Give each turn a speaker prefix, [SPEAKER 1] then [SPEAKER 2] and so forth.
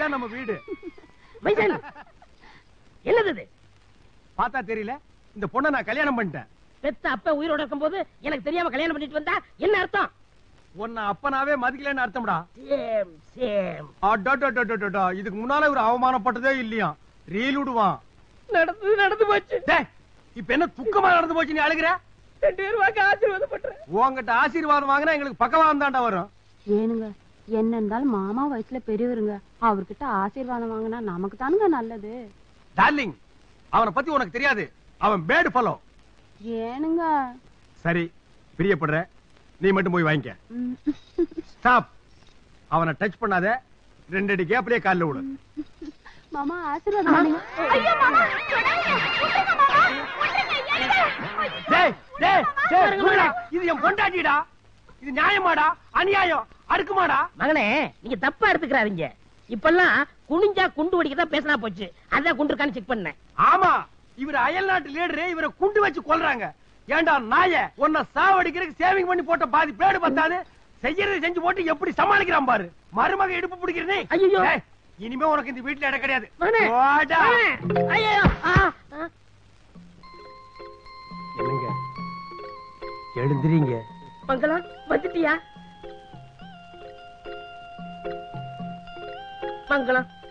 [SPEAKER 1] இதான் நம்ம வீடு
[SPEAKER 2] மைசன் என்னது இது
[SPEAKER 1] பார்த்தா தெரியல இந்த பொண்ணை நான் கல்யாணம் பண்ணிட்டேன்
[SPEAKER 2] பெத்த அப்ப உயிரோட இருக்கும்போது எனக்கு தெரியாம கல்யாணம் பண்ணிட்டு வந்தா என்ன அர்த்தம்
[SPEAKER 1] உன்னை அப்பனாவே மதிக்கலன்னு அர்த்தம்டா
[SPEAKER 2] சேம் சேம்
[SPEAKER 1] அடடடடடடா, இதுக்கு முன்னால இவர் அவமானப்பட்டதே இல்லையா ரீல் விடுவான்
[SPEAKER 2] நடந்து நடந்து போச்சு
[SPEAKER 1] டேய், இப்ப என்ன துக்கமா நடந்து போச்சு நீ அழுகுற
[SPEAKER 2] ரெண்டு பேரும் வாங்க ஆசீர்வாதம் பண்றேன்
[SPEAKER 1] உன்கிட்ட ஆசீர்வாதம் வாங்கினா எங்களுக்கு பக்கவாதம் தாண்டா வரும்
[SPEAKER 3] ஏனுங்க என்ன இருந்தாலும் மாமா வயசுல பெரியவருங்க அவர்கிட்ட ஆசீர்வாதம் வாங்கினா நமக்கு தானுங்க நல்லது
[SPEAKER 1] டார்லிங் அவனை பத்தி உனக்கு தெரியாது அவன் பேடு பலம்
[SPEAKER 3] ஏனுங்க
[SPEAKER 1] சரி பிரியப்படுற நீ மட்டும் போய் வாங்கிக்க
[SPEAKER 3] ம்.
[SPEAKER 1] ஸ்டாப் அவனை டச் பண்ணாத ரெண்டு அடி கேப்லயே கால்ல விடு
[SPEAKER 3] மாமா ஆசீர்வாதம் பண்ணுங்க ஐயோ மாமா
[SPEAKER 1] டேய் டேய் டேய் குருடா, இது என் பொண்டாட்டிடா இது நியாயமாடா அநியாயம் அடுக்குமாடா
[SPEAKER 2] மகனே நீங்க தப்பா எடுத்துக்கிறாதீங்க இப்பெல்லாம் குனிஞ்சா குண்டு வடிக்க தான் பேசினா போச்சு அதான் குண்டு இருக்கான்னு செக் பண்ணேன்
[SPEAKER 1] ஆமா இவர் அயல் நாட்டு லீடரு இவரை குண்டு வச்சு கொல்றாங்க ஏன்டா நாய உன்னை சாவடிக்கிறதுக்கு சேவிங் பண்ணி போட்ட பாதி பேடு பத்தாது செய்யறது செஞ்சு போட்டு எப்படி சமாளிக்கிறான் பாரு மருமக இடுப்பு பிடிக்கிறனே
[SPEAKER 2] ஐயையோ.
[SPEAKER 1] இனிமே உனக்கு இந்த வீட்டுல இடம் கிடையாது
[SPEAKER 2] மகனே
[SPEAKER 1] போடா.
[SPEAKER 2] மகனே, ஐயையோ, ஆ, ஆ.
[SPEAKER 1] என்னங்க எழுந்திரீங்க
[SPEAKER 2] மங்களம் வந்துட்டியா மங்களம்